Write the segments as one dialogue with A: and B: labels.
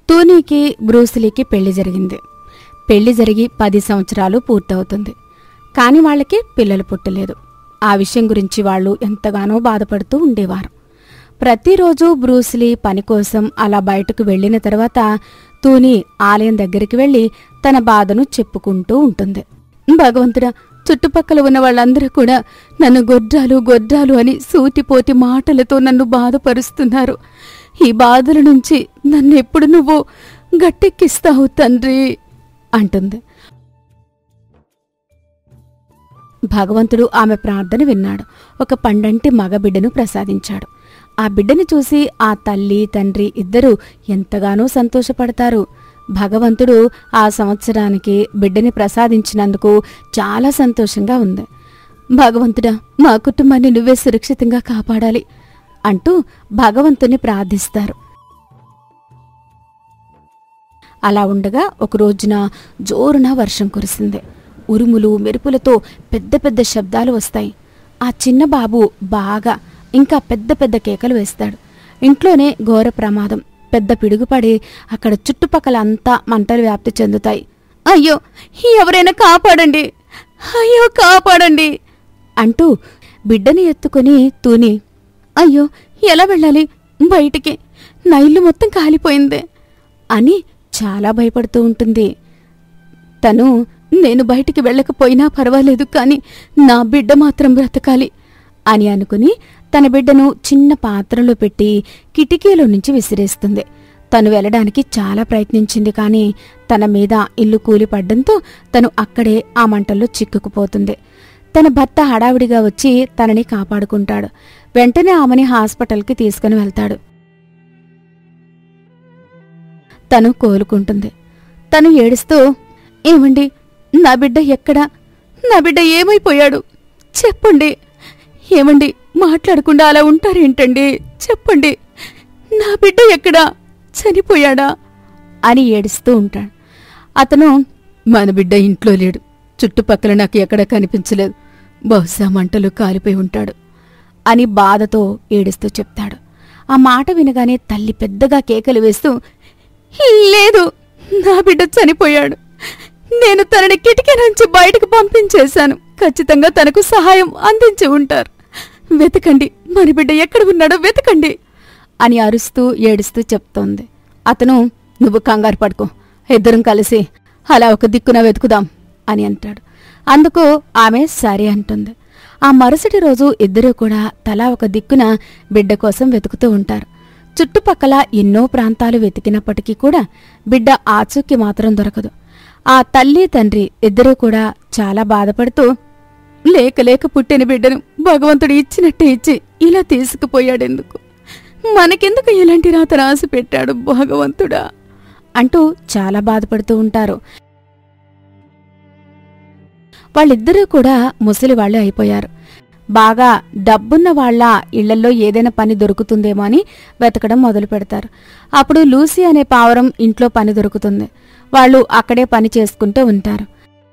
A: తూనీకి బ్రూస్లీకి పెళ్లి జరిగింది పెళ్లి జరిగి పది సంవత్సరాలు పూర్తవుతుంది కాని వాళ్ళకి పిల్లలు పుట్టలేదు ఆ విషయం గురించి వాళ్ళు ఎంతగానో బాధపడుతూ ఉండేవారు ప్రతిరోజు బ్రూస్లీ పని కోసం అలా బయటకు వెళ్ళిన తర్వాత తూని ఆలయం దగ్గరికి వెళ్ళి తన బాధను చెప్పుకుంటూ ఉంటుంది భగవంతుడా చుట్టుపక్కల ఉన్న వాళ్ళందరూ కూడా నన్ను గొడ్రాలు గొడ్రాలు అని సూటిపోటి మాటలతో నన్ను బాధపరుస్తున్నారు ఈ బాధల నుంచి నన్ను ఎప్పుడు నువ్వు గట్టెక్కిస్తావు తండ్రి అంటుంది భగవంతుడు ఆమె ప్రార్థన విన్నాడు ఒక పండంటి మగబిడ్డను ప్రసాదించాడు ఆ బిడ్డను చూసి ఆ తల్లి తండ్రి ఇద్దరూ ఎంతగానో సంతోషపడతారు భగవంతుడు ఆ సంవత్సరానికి బిడ్డని ప్రసాదించినందుకు చాలా సంతోషంగా ఉంది భగవంతుడా మా కుటుంబాన్ని నువ్వే సురక్షితంగా కాపాడాలి అంటూ భగవంతుని ప్రార్థిస్తారు అలా ఉండగా ఒక రోజున జోరున వర్షం కురిసింది ఉరుములు మెరుపులతో పెద్ద పెద్ద శబ్దాలు వస్తాయి ఆ చిన్న బాబు బాగా ఇంకా పెద్ద పెద్ద కేకలు వేస్తాడు ఇంట్లోనే ఘోర ప్రమాదం పెద్ద పిడుగుపడి అక్కడ చుట్టుపక్కల అంతా మంటలు వ్యాప్తి చెందుతాయి అయ్యో ఎవరైనా కాపాడండి అయ్యో కాపాడండి అంటూ బిడ్డని ఎత్తుకుని తూని అయ్యో ఎలా వెళ్ళాలి బయటికి నా ఇల్లు మొత్తం కాలిపోయిందే అని చాలా భయపడుతూ ఉంటుంది తను నేను బయటికి వెళ్ళకపోయినా పర్వాలేదు కానీ నా బిడ్డ మాత్రం బ్రతకాలి అని అనుకుని తన బిడ్డను చిన్న పాత్రలో పెట్టి కిటికీలో నుంచి విసిరేస్తుంది తను వెళ్ళడానికి చాలా ప్రయత్నించింది కానీ తన మీద ఇల్లు కూలిపడ్డంతో తను అక్కడే ఆ మంటల్లో చిక్కుకుపోతుంది తన భర్త హడావిడిగా వచ్చి తనని కాపాడుకుంటాడు వెంటనే ఆమెని హాస్పిటల్కి తీసుకుని వెళ్తాడు తను కోలుకుంటుంది తను ఏడుస్తూ ఏమండి నా బిడ్డ ఎక్కడా నా బిడ్డ ఏమైపోయాడు చెప్పండి ఏమండి మాట్లాడకుండా అలా ఉంటారేంటండి చెప్పండి నా బిడ్డ ఎక్కడా చనిపోయాడా అని ఏడుస్తూ ఉంటాడు అతను మన బిడ్డ ఇంట్లో లేడు చుట్టుపక్కల నాకు ఎక్కడా కనిపించలేదు బహుశా మంటలు కాలిపోయి ఉంటాడు అని బాధతో ఏడుస్తూ చెప్తాడు ఆ మాట వినగానే తల్లి పెద్దగా కేకలు వేస్తూ లేదు నా బిడ్డ చనిపోయాడు నేను తనని కిటికీ నుంచి బయటకు పంపించేశాను ఖచ్చితంగా తనకు సహాయం అందించి ఉంటారు వెతకండి మన బిడ్డ ఎక్కడ ఉన్నాడో వెతకండి అని అరుస్తూ ఏడుస్తూ చెప్తోంది అతను నువ్వు కంగారు పడుకో ఇద్దరం కలిసి అలా ఒక దిక్కున వెతుకుదాం అని అంటాడు అందుకు ఆమె సరే అంటుంది ఆ మరుసటి రోజు ఇద్దరూ కూడా తలా ఒక దిక్కున బిడ్డ కోసం వెతుకుతూ ఉంటారు చుట్టుపక్కల ఎన్నో ప్రాంతాలు వెతికినప్పటికీ కూడా బిడ్డ ఆచూకీ మాత్రం దొరకదు ఆ తల్లి తండ్రి ఇద్దరూ కూడా చాలా బాధపడుతూ లేక లేక పుట్టిన బిడ్డను భగవంతుడు ఇచ్చినట్టే ఇచ్చి ఇలా తీసుకుపోయాడెందుకు మనకెందుకు ఇలాంటి రాత రాసి పెట్టాడు భగవంతుడా అంటూ చాలా బాధపడుతూ ఉంటారు వాళ్ళిద్దరూ కూడా ముసలి వాళ్ళు అయిపోయారు బాగా డబ్బున్న వాళ్ళ ఇళ్లల్లో ఏదైనా పని దొరుకుతుందేమో అని వెతకడం మొదలు పెడతారు అప్పుడు లూసీ అనే పావురం ఇంట్లో పని దొరుకుతుంది వాళ్ళు అక్కడే పని చేసుకుంటూ ఉంటారు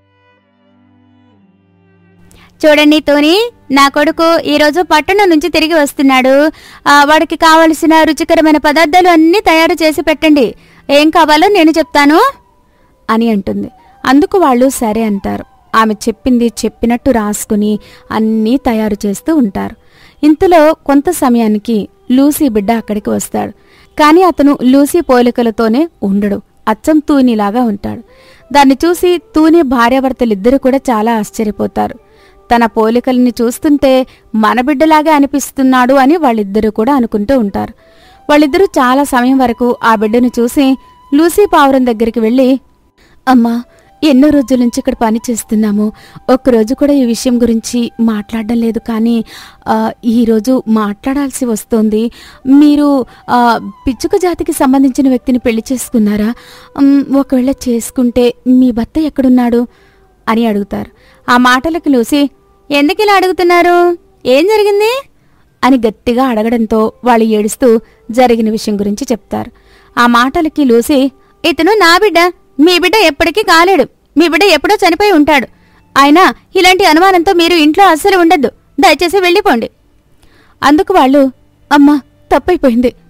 B: చూడండి తోని నా కొడుకు ఈరోజు పట్టణం నుంచి తిరిగి వస్తున్నాడు ఆ, వాడికి కావలసిన రుచికరమైన పదార్థాలు అన్నీ తయారు చేసి పెట్టండి ఏం కావాలో నేను చెప్తాను
A: అని అంటుంది అందుకు వాళ్ళు సరే అంటారు ఆమె చెప్పింది చెప్పినట్టు రాసుకుని అన్నీ తయారు చేస్తూ ఉంటారు ఇంతలో కొంత సమయానికి లూసీ బిడ్డ అక్కడికి వస్తాడు కానీ అతను లూసీ పోలికలతోనే ఉండడు అచ్చం తూనిలాగా ఉంటాడు దాన్ని చూసి తూని భార్యాభర్తలిద్దరూ కూడా చాలా ఆశ్చర్యపోతారు తన పోలికల్ని చూస్తుంటే మన బిడ్డలాగే అనిపిస్తున్నాడు అని వాళ్ళిద్దరూ కూడా అనుకుంటూ ఉంటారు వాళ్ళిద్దరూ చాలా సమయం వరకు ఆ బిడ్డను చూసి లూసీ పావురం దగ్గరికి వెళ్ళి అమ్మా ఎన్నో రోజుల నుంచి ఇక్కడ పని చేస్తున్నాము ఒక్కరోజు కూడా ఈ విషయం గురించి మాట్లాడడం లేదు కానీ ఆ, ఈరోజు మాట్లాడాల్సి వస్తోంది మీరు ఆ, పిచ్చుక జాతికి సంబంధించిన వ్యక్తిని పెళ్లి చేసుకున్నారా ఉమ్, ఒకవేళ చేసుకుంటే మీ భర్త ఎక్కడున్నాడు అని అడుగుతారు ఆ మాటలకు లూసి
B: ఎందుకు ఇలా అడుగుతున్నారు ఏం జరిగింది
A: అని గట్టిగా అడగడంతో వాళ్ళు ఏడుస్తూ జరిగిన విషయం గురించి చెప్తారు
B: ఆ మాటలకి లూసి ఇతను నా బిడ్డ మీ బిడ్డ ఎప్పటికీ కాలేడు మీ బిడ్డ ఎప్పుడో చనిపోయి ఉంటాడు అయినా ఇలాంటి అనుమానంతో మీరు ఇంట్లో అస్సలు ఉండద్దు దయచేసి వెళ్ళిపోండి
A: అందుకు వాళ్ళు అమ్మా తప్పైపోయింది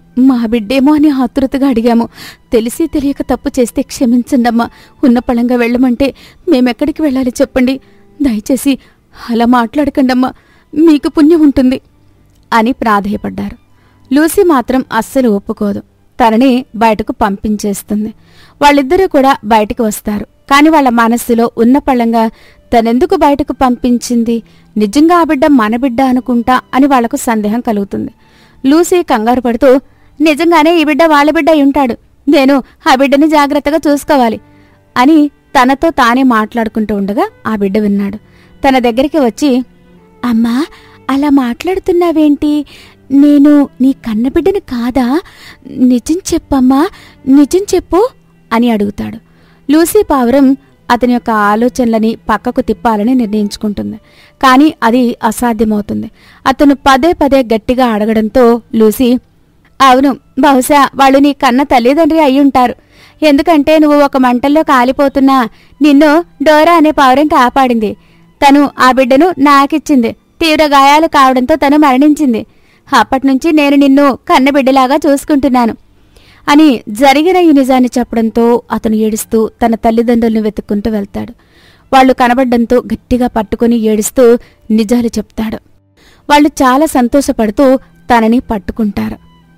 A: మా బిడ్డేమో అని ఆతృతగా అడిగాము తెలిసి తెలియక తప్పు చేస్తే క్షమించండమ్మా ఉన్న పళంగా వెళ్ళమంటే మేమెక్కడికి వెళ్ళాలి చెప్పండి దయచేసి అలా మాట్లాడకండమ్మా మీకు పుణ్యం ఉంటుంది
B: అని ప్రాధేయపడ్డారు లూసీ మాత్రం అస్సలు ఒప్పుకోదు తనని బయటకు పంపించేస్తుంది వాళ్ళిద్దరూ కూడా బయటకు వస్తారు కాని వాళ్ళ మనస్సులో ఉన్న పళ్ళంగా తనెందుకు బయటకు పంపించింది నిజంగా ఆ బిడ్డ మన బిడ్డ అనుకుంటా అని వాళ్లకు సందేహం కలుగుతుంది లూసీ కంగారు పడుతూ నిజంగానే ఈ బిడ్డ వాళ్ళ బిడ్డ అయి ఉంటాడు నేను ఆ బిడ్డని జాగ్రత్తగా చూసుకోవాలి అని తనతో తానే మాట్లాడుకుంటూ ఉండగా ఆ బిడ్డ విన్నాడు తన దగ్గరికి వచ్చి అమ్మా అలా మాట్లాడుతున్నావేంటి నేను నీ కన్నబిడ్డని కాదా నిజం చెప్పమ్మా నిజం చెప్పు అని అడుగుతాడు లూసీ పావురం అతని యొక్క ఆలోచనలని పక్కకు తిప్పాలని నిర్ణయించుకుంటుంది కానీ అది అసాధ్యమవుతుంది అతను పదే పదే గట్టిగా అడగడంతో లూసీ అవును బహుశా వాళ్ళు నీ కన్న తల్లిదండ్రి అయ్యుంటారు ఎందుకంటే నువ్వు ఒక మంటల్లో కాలిపోతున్నా నిన్ను డోరా అనే పావురం కాపాడింది తను ఆ బిడ్డను నాకిచ్చింది తీవ్ర గాయాలు కావడంతో తను మరణించింది అప్పటినుంచి నేను నిన్ను కన్నబిడ్డలాగా చూసుకుంటున్నాను అని జరిగిన ఈ నిజాన్ని చెప్పడంతో అతను ఏడుస్తూ తన తల్లిదండ్రులను వెతుక్కుంటూ వెళ్తాడు వాళ్ళు కనబడ్డంతో గట్టిగా పట్టుకుని ఏడుస్తూ నిజాలు చెప్తాడు వాళ్ళు చాలా సంతోషపడుతూ తనని పట్టుకుంటారు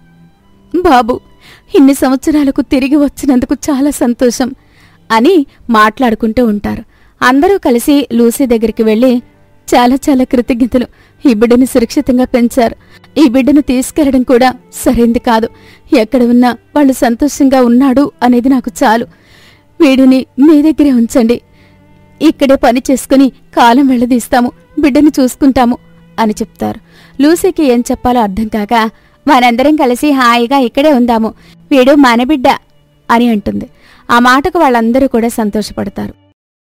A: బాబు ఇన్ని సంవత్సరాలకు తిరిగి వచ్చినందుకు చాలా సంతోషం
B: అని మాట్లాడుకుంటూ ఉంటారు అందరూ కలిసి లూసీ దగ్గరికి వెళ్ళి
A: చాలా చాలా కృతజ్ఞతలు ఈ బిడ్డను సురక్షితంగా పెంచారు ఈ బిడ్డను తీసుకెళ్లడం కూడా సరైంది కాదు ఎక్కడ ఉన్నా వాళ్ళు సంతోషంగా ఉన్నాడు అనేది నాకు చాలు వీడిని మీ దగ్గరే ఉంచండి ఇక్కడే పని చేసుకుని కాలం వెళ్ళదీస్తాము బిడ్డని చూసుకుంటాము
B: అని చెప్తారు లూసీకి ఏం చెప్పాలో అర్థం కాక మనందరం కలిసి హాయిగా ఇక్కడే ఉందాము వీడు మన బిడ్డ అని అంటుంది ఆ మాటకు వాళ్ళందరూ కూడా సంతోషపడతారు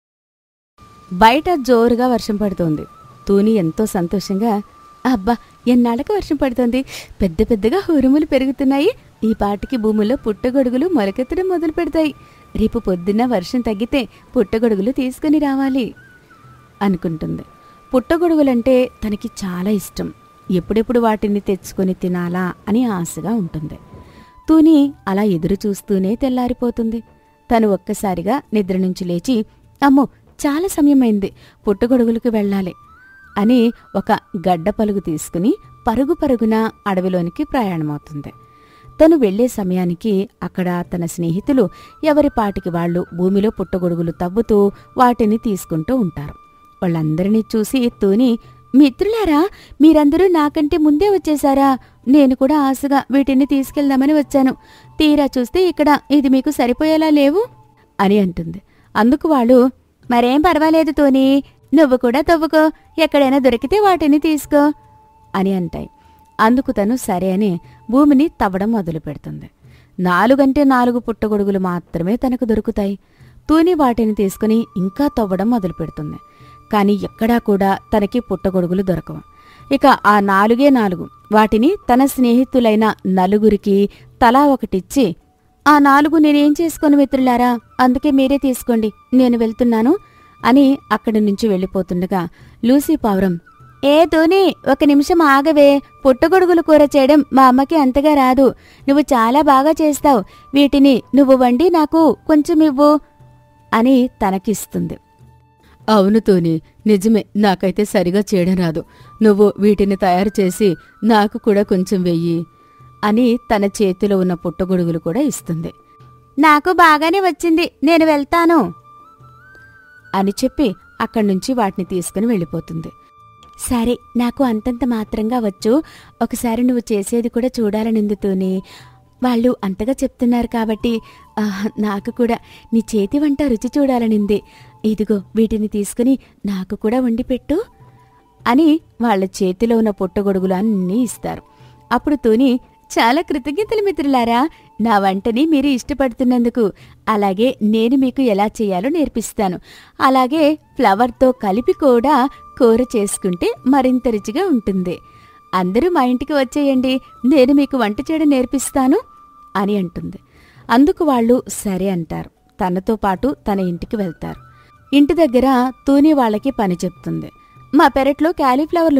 B: బయట జోరుగా వర్షం పడుతోంది తూని ఎంతో సంతోషంగా అబ్బా ఎన్నాళ్ళకు వర్షం పడుతోంది పెద్ద పెద్దగా ఉరుములు పెరుగుతున్నాయి ఈ పాటికి భూమిలో పుట్టగొడుగులు మొలకెత్తడం మొదలు పెడతాయి రేపు పొద్దున్న వర్షం తగ్గితే పుట్టగొడుగులు తీసుకుని రావాలి అనుకుంటుంది పుట్టగొడుగులంటే తనకి చాలా ఇష్టం ఎప్పుడెప్పుడు వాటిని తెచ్చుకొని తినాలా అని ఆశగా ఉంటుంది తూని అలా ఎదురు చూస్తూనే తెల్లారిపోతుంది తను ఒక్కసారిగా నిద్ర నుంచి లేచి అమ్మో చాలా సమయమైంది పుట్టగొడుగులకు వెళ్ళాలి అని ఒక గడ్డ పలుగు తీసుకుని పరుగు పరుగున అడవిలోనికి ప్రయాణమవుతుంది తను వెళ్లే సమయానికి అక్కడ తన స్నేహితులు ఎవరి పాటికి వాళ్ళు భూమిలో పుట్టగొడుగులు తవ్వుతూ వాటిని తీసుకుంటూ ఉంటారు వాళ్ళందరినీ చూసి తూని మిత్రులారా మీరందరూ నాకంటే ముందే వచ్చేశారా నేను కూడా ఆశగా వీటిని తీసుకెళ్దామని వచ్చాను తీరా చూస్తే ఇక్కడ ఇది మీకు సరిపోయేలా లేవు అని అంటుంది అందుకు వాళ్ళు మరేం పర్వాలేదు తోని నువ్వు కూడా తవ్వుకో ఎక్కడైనా దొరికితే వాటిని తీసుకో అని అంటాయి అందుకు తను సరే అని భూమిని తవ్వడం మొదలు పెడుతుంది నాలుగంటే నాలుగు పుట్టగొడుగులు మాత్రమే తనకు దొరుకుతాయి తూని వాటిని తీసుకుని ఇంకా తవ్వడం మొదలు పెడుతుంది కాని ఎక్కడా కూడా తనకి పుట్టగొడుగులు దొరకవు ఇక ఆ నాలుగే నాలుగు వాటిని తన స్నేహితులైన నలుగురికి తలా ఒకటిచ్చి ఆ నాలుగు నేనేం చేసుకోను మిత్రులారా అందుకే మీరే తీసుకోండి నేను వెళ్తున్నాను అని అక్కడి నుంచి వెళ్ళిపోతుండగా లూసీ పావురం ఏ ధోని ఒక నిమిషం ఆగవే పుట్టగొడుగులు కూర చేయడం మా అమ్మకి అంతగా రాదు నువ్వు చాలా బాగా చేస్తావు వీటిని నువ్వు వండి నాకు కొంచెం ఇవ్వు అని తనకిస్తుంది
A: అవును తోని నిజమే నాకైతే సరిగా చేయడం రాదు నువ్వు వీటిని తయారు చేసి నాకు కూడా కొంచెం వెయ్యి
B: అని తన చేతిలో ఉన్న పుట్టగొడుగులు కూడా ఇస్తుంది నాకు బాగానే వచ్చింది నేను వెళ్తాను అని చెప్పి అక్కడి నుంచి వాటిని తీసుకుని వెళ్ళిపోతుంది సరే నాకు అంతంత మాత్రంగా వచ్చు ఒకసారి నువ్వు చేసేది కూడా చూడాలనిందుతూనే వాళ్ళు అంతగా చెప్తున్నారు కాబట్టి ఆ, నాకు కూడా నీ చేతి వంట రుచి చూడాలనింది ఇదిగో వీటిని తీసుకుని నాకు కూడా వండి పెట్టు అని వాళ్ళ చేతిలో ఉన్న పుట్టగొడుగులు అన్నీ ఇస్తారు అప్పుడు తూని చాలా కృతజ్ఞతలు మిత్రులారా నా వంటని మీరు ఇష్టపడుతున్నందుకు అలాగే నేను మీకు ఎలా చేయాలో నేర్పిస్తాను అలాగే ఫ్లవర్తో కలిపి కూడా కూర చేసుకుంటే మరింత రుచిగా ఉంటుంది అందరూ మా ఇంటికి వచ్చేయండి నేను మీకు వంట చేయడం నేర్పిస్తాను అని అంటుంది అందుకు వాళ్ళు సరే అంటారు తనతో పాటు తన ఇంటికి వెళ్తారు ఇంటి దగ్గర తూని వాళ్ళకి పని చెప్తుంది మా పెరట్లో క్యాలీఫ్లవర్లున్నాయి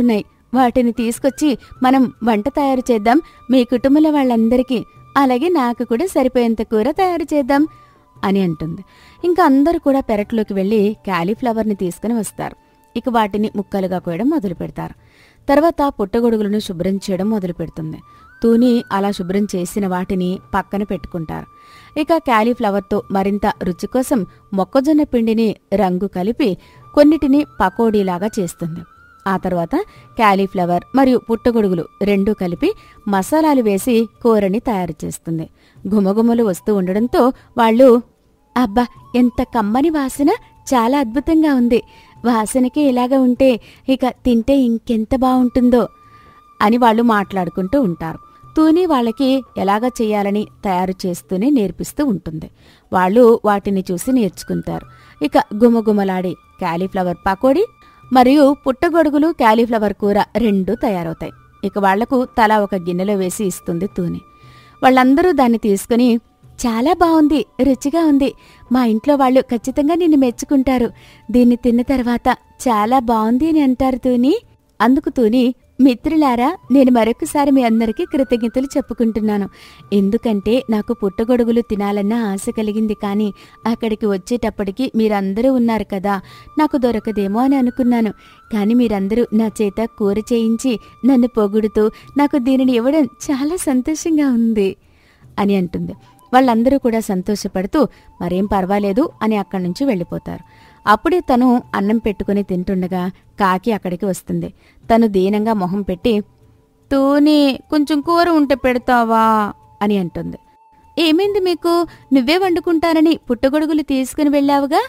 B: వాటిని తీసుకొచ్చి మనం వంట తయారు చేద్దాం మీ కుటుంబంలో వాళ్ళందరికీ అలాగే నాకు కూడా సరిపోయేంత కూర తయారు చేద్దాం అని అంటుంది ఇంకా అందరూ కూడా పెరట్లోకి వెళ్ళి క్యాలీఫ్లవర్ని తీసుకుని వస్తారు ఇక వాటిని ముక్కలుగా కోయడం మొదలు పెడతారు తర్వాత పుట్టగొడుగులను శుభ్రం చేయడం మొదలు పెడుతుంది తూని అలా శుభ్రం చేసిన వాటిని పక్కన పెట్టుకుంటారు ఇక క్యాలీఫ్లవర్తో మరింత రుచి కోసం మొక్కజొన్న పిండిని రంగు కలిపి కొన్నిటిని పకోడీలాగా చేస్తుంది ఆ తర్వాత క్యాలీఫ్లవర్ మరియు పుట్టగొడుగులు రెండూ కలిపి మసాలాలు వేసి కూరని తయారు చేస్తుంది గుమగుమలు వస్తూ ఉండడంతో వాళ్ళు అబ్బా ఎంత కమ్మని వాసన చాలా అద్భుతంగా ఉంది వాసనకి ఇలాగ ఉంటే ఇక తింటే ఇంకెంత బావుంటుందో అని వాళ్ళు మాట్లాడుకుంటూ ఉంటారు తూని వాళ్ళకి ఎలాగ చేయాలని తయారు చేస్తూనే నేర్పిస్తూ ఉంటుంది వాళ్ళు వాటిని చూసి నేర్చుకుంటారు ఇక గుమగుమలాడే క్యాలీఫ్లవర్ పకోడీ మరియు పుట్టగొడుగులు క్యాలీఫ్లవర్ కూర రెండూ తయారవుతాయి ఇక వాళ్లకు తలా ఒక గిన్నెలో వేసి ఇస్తుంది తూని వాళ్ళందరూ దాన్ని తీసుకుని చాలా బావుంది రుచిగా ఉంది మా ఇంట్లో వాళ్ళు ఖచ్చితంగా నిన్ను మెచ్చుకుంటారు దీన్ని తిన్న తర్వాత చాలా బావుంది అని అంటారు తూని అందుకు తూని మిత్రులారా నేను మరొకసారి మీ అందరికీ కృతజ్ఞతలు చెప్పుకుంటున్నాను ఎందుకంటే నాకు పుట్టగొడుగులు తినాలన్న ఆశ కలిగింది కానీ అక్కడికి వచ్చేటప్పటికి మీరందరూ ఉన్నారు కదా నాకు దొరకదేమో అని అనుకున్నాను కానీ మీరందరూ నా చేత కూర చేయించి నన్ను పొగుడుతూ నాకు దీనిని ఇవ్వడం చాలా సంతోషంగా ఉంది అని అంటుంది వాళ్ళందరూ కూడా సంతోషపడుతూ మరేం పర్వాలేదు అని అక్కడి నుంచి వెళ్ళిపోతారు అప్పుడే తను అన్నం పెట్టుకుని తింటుండగా కాకి అక్కడికి వస్తుంది తను దీనంగా మొహం పెట్టి తూని కొంచెం కూర ఉంటే పెడతావా అని అంటుంది ఏమైంది మీకు నువ్వే వండుకుంటానని పుట్టగొడుగులు తీసుకుని వెళ్ళావుగా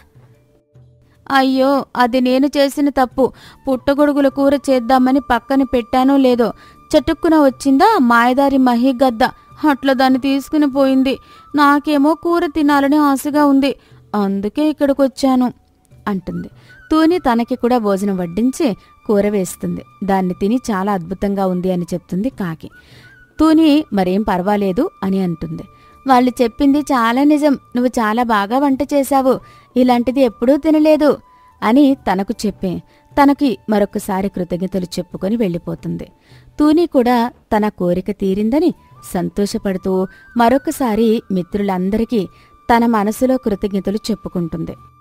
B: అయ్యో అది నేను చేసిన తప్పు పుట్టగొడుగుల కూర చేద్దామని పక్కన పెట్టానో లేదో చటుక్కున వచ్చిందా మాయదారి మహిగద్ద అట్లా దాన్ని తీసుకుని పోయింది నాకేమో కూర తినాలని ఆశగా ఉంది అందుకే ఇక్కడికి వచ్చాను అంటుంది తూని తనకి కూడా భోజనం వడ్డించి కూర వేస్తుంది దాన్ని తిని చాలా అద్భుతంగా ఉంది అని చెప్తుంది కాకి తూని మరేం పర్వాలేదు అని అంటుంది వాళ్ళు చెప్పింది చాలా నిజం నువ్వు చాలా బాగా వంట చేశావు ఇలాంటిది ఎప్పుడూ తినలేదు అని తనకు చెప్పే తనకి మరొకసారి కృతజ్ఞతలు చెప్పుకొని వెళ్ళిపోతుంది తూని కూడా తన కోరిక తీరిందని సంతోషపడుతూ మరొకసారి మిత్రులందరికీ తన మనసులో కృతజ్ఞతలు చెప్పుకుంటుంది